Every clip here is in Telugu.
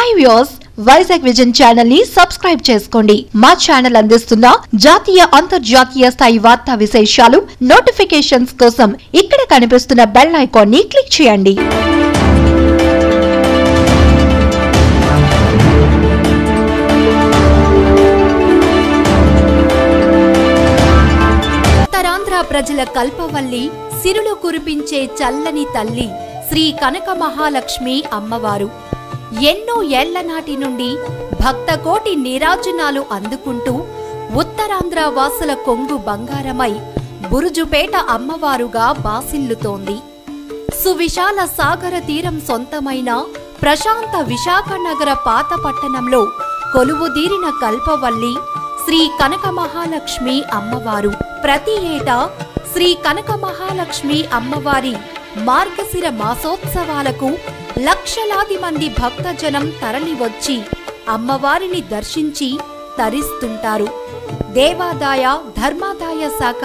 hi views Vizag vision channel ని సబ్స్క్రైబ్ చేసుకోండి మా ఛానల్ అందిస్తున్న జాతీయ అంతర్జాతీయ స్థాయి వార్తా విశేషాలు నోటిఫికేషన్స్ కోసం ఇక్కడ కనిపిస్తున్న బెల్ ఐకాన్ ని క్లిక్ చేయండి ఉత్తరాంధ్ర ప్రజల కల్పవల్లి సిరులు కురిపించే చల్లని తల్లి శ్రీ కనక మహాలక్ష్మి అమ్మవారు ఎన్నో ఏళ్ల నాటి నుండి భక్తకోటి నీరాజనాలు అందుకుంటూ ఉత్తరాంధ్ర వాసుల కొంగు బంగారమై బురుజుపేట అమ్మవారుగా బాసిల్లుతోంది సువిశాల సాగర తీరం సొంతమైన ప్రశాంత విశాఖ నగర పాత పట్టణంలో కొలువుదీరిన కల్పవల్లి శ్రీ కనక మహాలక్ష్మి అమ్మవారు ప్రతి ఏటా శ్రీ కనక మహాలక్ష్మి అమ్మవారి మార్గశిర మాసోత్సవాలకు లక్షలాది మంది భక్తజనం తరలివచ్చి అమ్మవారిని దర్శించి తరిస్తుంటారు దేవాదాయ ధర్మాదాయ శాఖ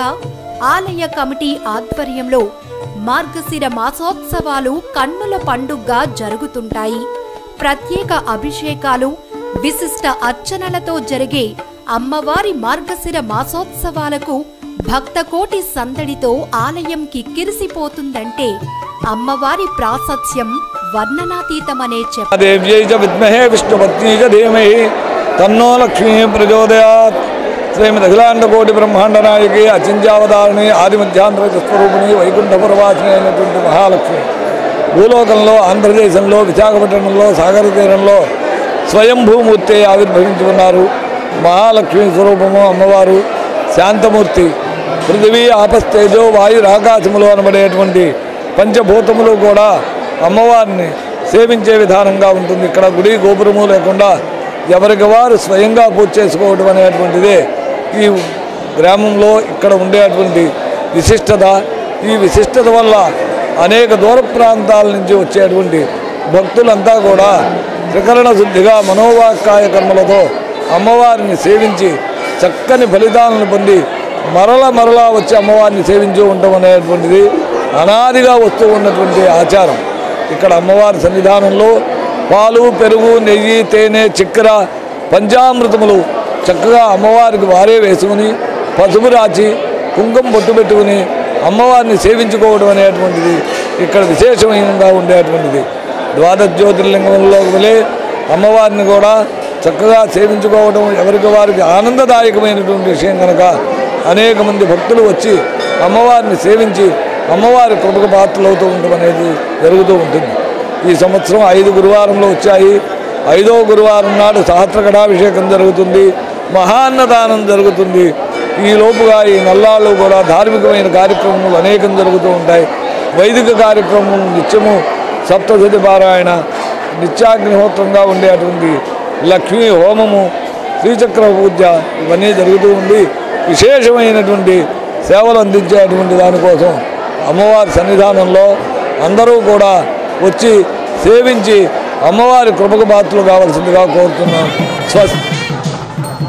ఆలయ కమిటీ ఆధ్వర్యంలో మార్గశిర మాసోత్సవాలు కన్నుల పండుగగా జరుగుతుంటాయి ప్రత్యేక అభిషేకాలు విశిష్ట అర్చనలతో జరిగే అమ్మవారి మార్గశిర మాసోత్సవాలకు భక్తకోటి సందడితో ఆలయం కిక్కిరిసిపోతుందంటే అమ్మవారి ప్రాశస్యం వర్ణనాతీతమనే చెప్ప దేవ్యై చ విద్మహే విష్ణుపత్ని చ ధీమహి తన్నో లక్ష్మీ ప్రచోదయాత్ శ్రీమద్ అఖిలాండకోటి బ్రహ్మాండ నాయకి అచింత్యావతారిణి ఆది మధ్యాంధ్ర స్వరూపిణి వైకుంఠపురవాసిని అయినటువంటి మహాలక్ష్మి భూలోకంలో ఆంధ్రదేశంలో విశాఖపట్నంలో సాగర తీరంలో స్వయంభూమూర్తి ఆవిర్భవించి ఉన్నారు మహాలక్ష్మి స్వరూపము అమ్మవారు శాంతమూర్తి పృథివీ ఆపస్తేజో వాయు ఆకాశములు అనబడేటువంటి పంచభూతములు కూడా అమ్మవారిని సేవించే విధానంగా ఉంటుంది ఇక్కడ గుడి గోపురము లేకుండా ఎవరికి వారు స్వయంగా పూజ చేసుకోవడం అనేటువంటిదే ఈ గ్రామంలో ఇక్కడ ఉండేటువంటి విశిష్టత ఈ విశిష్టత వల్ల అనేక దూర ప్రాంతాల నుంచి వచ్చేటువంటి భక్తులంతా కూడా త్రికరణ శుద్ధిగా మనోవాక్కాయ కర్మలతో అమ్మవారిని సేవించి చక్కని ఫలితాలను పొంది మరల మరలా వచ్చి అమ్మవారిని సేవించు ఉండటం అనేటువంటిది అనాదిగా వస్తూ ఉన్నటువంటి ఆచారం ఇక్కడ అమ్మవారి సన్నిధానంలో పాలు పెరుగు నెయ్యి తేనె చక్కెర పంచామృతములు చక్కగా అమ్మవారికి వారే వేసుకుని పసుపు రాచి కుంకుమ బొట్టు పెట్టుకుని అమ్మవారిని సేవించుకోవడం అనేటువంటిది ఇక్కడ విశేషమైనగా ఉండేటువంటిది ద్వాదశ జ్యోతిర్లింగంలో వెళ్ళి అమ్మవారిని కూడా చక్కగా సేవించుకోవడం ఎవరికి వారికి ఆనందదాయకమైనటువంటి విషయం కనుక అనేక మంది భక్తులు వచ్చి అమ్మవారిని సేవించి అమ్మవారి కృపకు పాత్రలు అవుతూ ఉండడం అనేది జరుగుతూ ఉంటుంది ఈ సంవత్సరం ఐదు గురువారంలో వచ్చాయి ఐదో గురువారం నాడు సహస్రకటాభిషేకం జరుగుతుంది మహాన్నదానం జరుగుతుంది ఈ లోపుగా ఈ నల్లాళ్ళు కూడా ధార్మికమైన కార్యక్రమాలు అనేకం జరుగుతూ ఉంటాయి వైదిక కార్యక్రమం నిత్యము సప్తశతి పారాయణ నిత్యాగ్నిహోత్రంగా ఉండేటువంటి లక్ష్మీ హోమము శ్రీచక్ర పూజ ఇవన్నీ జరుగుతూ ఉంది విశేషమైనటువంటి సేవలు అందించేటువంటి దానికోసం అమ్మవారి సన్నిధానంలో అందరూ కూడా వచ్చి సేవించి అమ్మవారి కృపకు పాత్రలు కావాల్సిందిగా కోరుతున్నాను స్వస్తి